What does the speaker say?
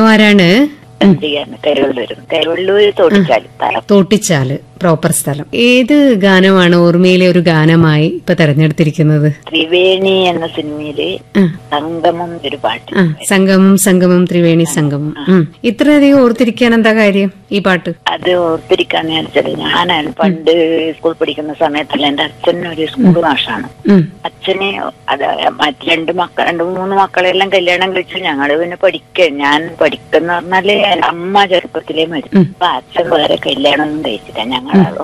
ഭർത്താവ് ആരാണ് എന്തിയാണ് കരുവള്ളൂർ കരുവള്ളൂർ തോട്ടിച്ചാല് തല തോട്ടിച്ചാല് പ്രോപ്പർ സ്ഥലം ഏത് ഗാനമാണ് ഓർമ്മയിലെ ഒരു ഗാനമായി ഇപ്പൊ തെരഞ്ഞെടുത്തിരിക്കുന്നത് ത്രിവേണി എന്ന സിനിമയില് ആ, സംഗമം ഒരു പാട്ട് ആ സംഗമം സംഗമം ത്രിവേണി സംഗമം ഉം. ഇത്രയധികം ഓർത്തിരിക്കാൻ എന്താ കാര്യം ഈ പാട്ട് അത് ഓർത്തിരിക്കാന്ന് വെച്ചാൽ ഞാൻ പണ്ട് സ്കൂൾ പഠിക്കുന്ന സമയത്തല്ല എന്റെ അച്ഛൻ ഒരു സ്കൂൾ മാഷാണ് ഉം, അച്ഛന് അത് മറ്റ് രണ്ട് മക്കൾ രണ്ട് മൂന്ന് മക്കളെല്ലാം കല്യാണം കഴിച്ചു ഞങ്ങള് പിന്നെ പഠിക്ക ഞാൻ പഠിക്കുന്ന പറഞ്ഞാല് അമ്മ ചെറുപ്പത്തിലേ മരിച്ചു ഉം. അപ്പൊ അച്ഛൻ വേറെ കല്യാണം ഒന്നും കഴിച്ചില്ല ഞങ്ങൾ